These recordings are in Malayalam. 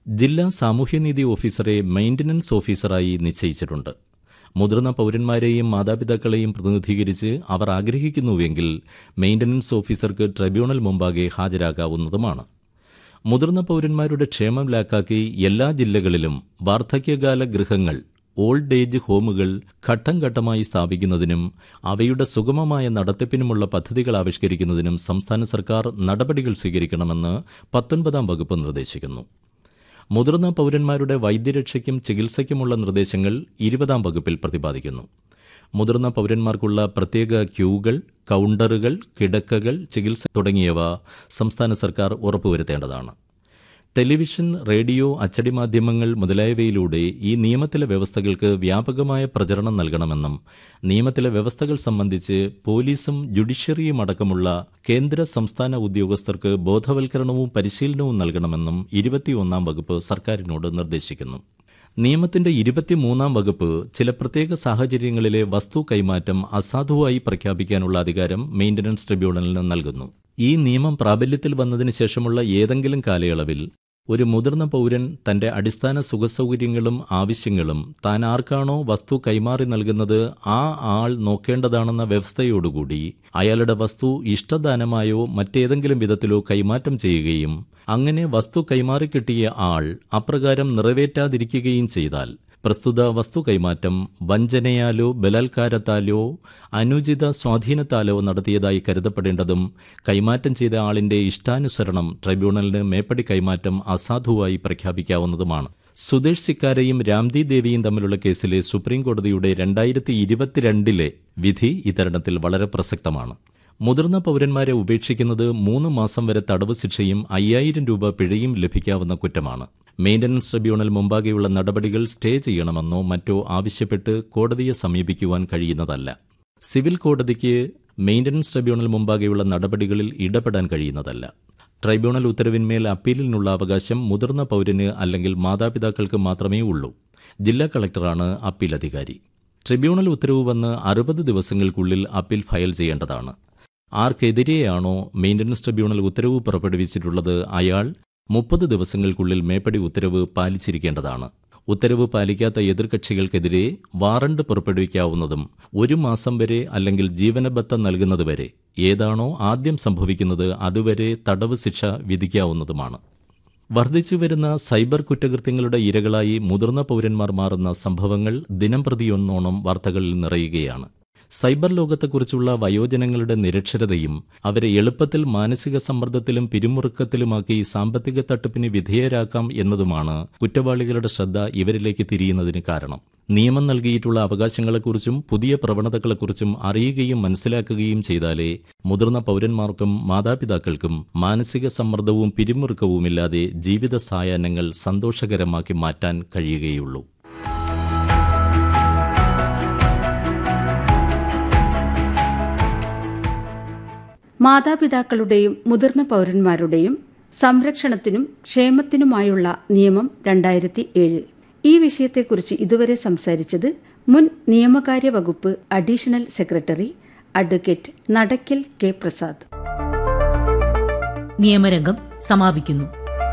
ജില്ലാ സാമൂഹ്യനീതി ഓഫീസറെ മെയിന്റനൻസ് ഓഫീസറായി നിശ്ചയിച്ചിട്ടുണ്ട് മുതിർന്ന പൌരന്മാരെയും മാതാപിതാക്കളെയും പ്രതിനിധീകരിച്ച് അവർ ആഗ്രഹിക്കുന്നുവെങ്കിൽ മെയിന്റനൻസ് ഓഫീസർക്ക് ട്രibunal മുമ്പാകെ ഹാജരാകാവുന്നതുമാണ് മുതിർന്ന പൌരന്മാരുടെ ക്ഷേമം ലാക്കാക്കി എല്ലാ ജില്ലകളിലും വാർദ്ധക്യകാല ഗൃഹങ്ങൾ ഓൾഡ് ഏജ് ഹോമുകൾ ഘട്ടം ഘട്ടമായി സ്ഥാപിക്കുന്നതിനും അവയുടെ സുഗമമായ നടത്തിപ്പിനുമുള്ള പദ്ധതികൾ ആവിഷ്കരിക്കുന്നതിനും സംസ്ഥാന സർക്കാർ നടപടികൾ സ്വീകരിക്കണമെന്ന് പത്തൊൻപതാം വകുപ്പ് നിർദ്ദേശിക്കുന്നു മുതിർന്ന പൌരന്മാരുടെ വൈദ്യരക്ഷയ്ക്കും ചികിത്സയ്ക്കുമുള്ള നിർദ്ദേശങ്ങൾ ഇരുപതാം വകുപ്പിൽ പ്രതിപാദിക്കുന്നു മുതിർന്ന പൌരന്മാർക്കുള്ള പ്രത്യേക ക്യൂകൾ കൌണ്ടറുകൾ കിടക്കകൾ ചികിത്സ തുടങ്ങിയവ സംസ്ഥാന സർക്കാർ ഉറപ്പുവരുത്തേണ്ടതാണ് ടെലിവിഷൻ റേഡിയോ അച്ചടി മാധ്യമങ്ങൾ മുതലായവയിലൂടെ ഈ നിയമത്തിലെ വ്യവസ്ഥകൾക്ക് വ്യാപകമായ പ്രചരണം നൽകണമെന്നും നിയമത്തിലെ വ്യവസ്ഥകൾ സംബന്ധിച്ച് പോലീസും ജുഡീഷ്യറിയും അടക്കമുള്ള കേന്ദ്ര സംസ്ഥാന ഉദ്യോഗസ്ഥർക്ക് ബോധവൽക്കരണവും പരിശീലനവും നൽകണമെന്നും ഇരുപത്തിയൊന്നാം വകുപ്പ് സർക്കാരിനോട് നിർദ്ദേശിക്കുന്നു നിയമത്തിന്റെ ഇരുപത്തിമൂന്നാം വകുപ്പ് ചില പ്രത്യേക സാഹചര്യങ്ങളിലെ വസ്തു കൈമാറ്റം അസാധുവായി പ്രഖ്യാപിക്കാനുള്ള അധികാരം മെയിന്റനൻസ് ട്രിബ്യൂണലിന് നൽകുന്നു ഈ നിയമം പ്രാബല്യത്തിൽ വന്നതിന് ശേഷമുള്ള ഏതെങ്കിലും കാലയളവിൽ ഒരു മുതിർന്ന പൗരൻ തന്റെ അടിസ്ഥാന സുഖസൗകര്യങ്ങളും ആവശ്യങ്ങളും താൻ ആർക്കാണോ വസ്തു കൈമാറി നൽകുന്നത് ആ ആൾ നോക്കേണ്ടതാണെന്ന വ്യവസ്ഥയോടുകൂടി അയാളുടെ വസ്തു ഇഷ്ടദാനമായോ മറ്റേതെങ്കിലും വിധത്തിലോ കൈമാറ്റം ചെയ്യുകയും അങ്ങനെ വസ്തു കൈമാറി കിട്ടിയ ആൾ അപ്രകാരം നിറവേറ്റാതിരിക്കുകയും ചെയ്താൽ പ്രസ്തുത വസ്തു കൈമാറ്റം വഞ്ചനയാലോ ബലാത്കാരത്താലോ അനുചിത സ്വാധീനത്താലോ നടത്തിയതായി കരുതപ്പെടേണ്ടതും കൈമാറ്റം ചെയ്ത ആളിന്റെ ഇഷ്ടാനുസരണം ട്രൈബ്യൂണലിന് മേപ്പടി കൈമാറ്റം അസാധുവായി പ്രഖ്യാപിക്കാവുന്നതുമാണ് സുദേശ് സിക്കാരയും രാംദി ദേവിയും തമ്മിലുള്ള കേസിലെ സുപ്രീംകോടതിയുടെ രണ്ടായിരത്തി ഇരുപത്തിരണ്ടിലെ വിധി ഇത്തരണത്തിൽ വളരെ പ്രസക്തമാണ് മുതിർന്ന പൌരന്മാരെ ഉപേക്ഷിക്കുന്നത് മൂന്ന് മാസം വരെ തടവ് ശിക്ഷയും അയ്യായിരം രൂപ പിഴയും ലഭിക്കാവുന്ന കുറ്റമാണ് മെയിന്റനൻസ് ട്രിബ്യൂണൽ മുമ്പാകെയുള്ള നടപടികൾ സ്റ്റേ ചെയ്യണമെന്നോ മറ്റോ ആവശ്യപ്പെട്ട് കോടതിയെ സമീപിക്കുവാൻ കഴിയുന്നതല്ല സിവിൽ കോടതിക്ക് മെയിന്റനൻസ് ട്രിബ്യൂണൽ മുമ്പാകെയുള്ള നടപടികളിൽ ഇടപെടാൻ കഴിയുന്നതല്ല ട്രൈബ്യൂണൽ ഉത്തരവിന്മേൽ അപ്പീലിനുള്ള അവകാശം മുതിർന്ന പൌരന് അല്ലെങ്കിൽ മാതാപിതാക്കൾക്ക് മാത്രമേ ഉള്ളൂ ജില്ലാ കളക്ടറാണ് അപ്പീൽ അധികാരി ട്രിബ്യൂണൽ ഉത്തരവ് വന്ന് അറുപത് ദിവസങ്ങൾക്കുള്ളിൽ അപ്പീൽ ഫയൽ ചെയ്യേണ്ടതാണ് ആർക്കെതിരെയാണോ മെയിന്റനൻസ് ട്രിബ്യൂണൽ ഉത്തരവ് പുറപ്പെടുവിച്ചിട്ടുള്ളത് അയാൾ മുപ്പത് ദിവസങ്ങൾക്കുള്ളിൽ മേപ്പടി ഉത്തരവ് പാലിച്ചിരിക്കേണ്ടതാണ് ഉത്തരവ് പാലിക്കാത്ത എതിർകക്ഷികൾക്കെതിരെ വാറണ്ട് പുറപ്പെടുവിക്കാവുന്നതും ഒരു മാസം വരെ അല്ലെങ്കിൽ ജീവനബത്ത നൽകുന്നതുവരെ ഏതാണോ ആദ്യം സംഭവിക്കുന്നത് അതുവരെ തടവ് ശിക്ഷ വിധിക്കാവുന്നതുമാണ് വർദ്ധിച്ചുവരുന്ന സൈബർ കുറ്റകൃത്യങ്ങളുടെ ഇരകളായി മുതിർന്ന പൌരന്മാർ മാറുന്ന സംഭവങ്ങൾ ദിനംപ്രതിയൊന്നോണം വാർത്തകളിൽ നിറയുകയാണ് സൈബർ ലോകത്തെക്കുറിച്ചുള്ള വയോജനങ്ങളുടെ നിരക്ഷരതയും അവരെ എളുപ്പത്തിൽ മാനസിക സമ്മർദ്ദത്തിലും പിരിമുറുക്കത്തിലുമാക്കി സാമ്പത്തിക തട്ടിപ്പിന് വിധേയരാക്കാം എന്നതുമാണ് കുറ്റവാളികളുടെ ശ്രദ്ധ ഇവരിലേക്ക് തിരിയുന്നതിന് കാരണം നിയമം നൽകിയിട്ടുള്ള അവകാശങ്ങളെക്കുറിച്ചും പുതിയ പ്രവണതകളെക്കുറിച്ചും അറിയുകയും മനസ്സിലാക്കുകയും ചെയ്താലേ മുതിർന്ന പൌരന്മാർക്കും മാതാപിതാക്കൾക്കും മാനസിക സമ്മർദ്ദവും പിരിമുറുക്കവുമില്ലാതെ ജീവിത സായാഹ്നങ്ങൾ സന്തോഷകരമാക്കി മാറ്റാൻ കഴിയുകയുള്ളൂ മാതാപിതാക്കളുടെയും മുതിർന്ന പൌരന്മാരുടെയും സംരക്ഷണത്തിനും ക്ഷേമത്തിനുമായുള്ള നിയമം രണ്ടായിരത്തി ഏഴ് ഈ വിഷയത്തെക്കുറിച്ച് ഇതുവരെ സംസാരിച്ചത് മുൻ നിയമകാര്യ വകുപ്പ് additional secretary advocate Nadakkal K Prasad നിയമരംഗം സമാപിക്കുന്നു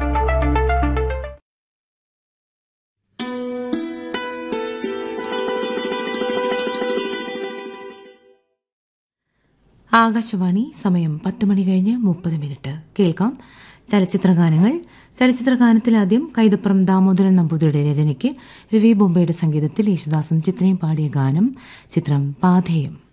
ആകാശവാണി സമയം പത്ത് മണി കഴിഞ്ഞ് മുപ്പത് മിനിറ്റ് കേൾക്കാം ചലച്ചിത്രഗാനങ്ങൾ ചലച്ചിത്രഗാനത്തിൽ ആദ്യം കൈതപ്പുറം ദാമോദരൻ നമ്പൂതിരിയുടെ രചനയ്ക്ക് രവി ബൊമ്പയുടെ സംഗീതത്തിൽ യേശുദാസും ചിത്രയും പാടിയ ഗാനം ചിത്രം പാധേയം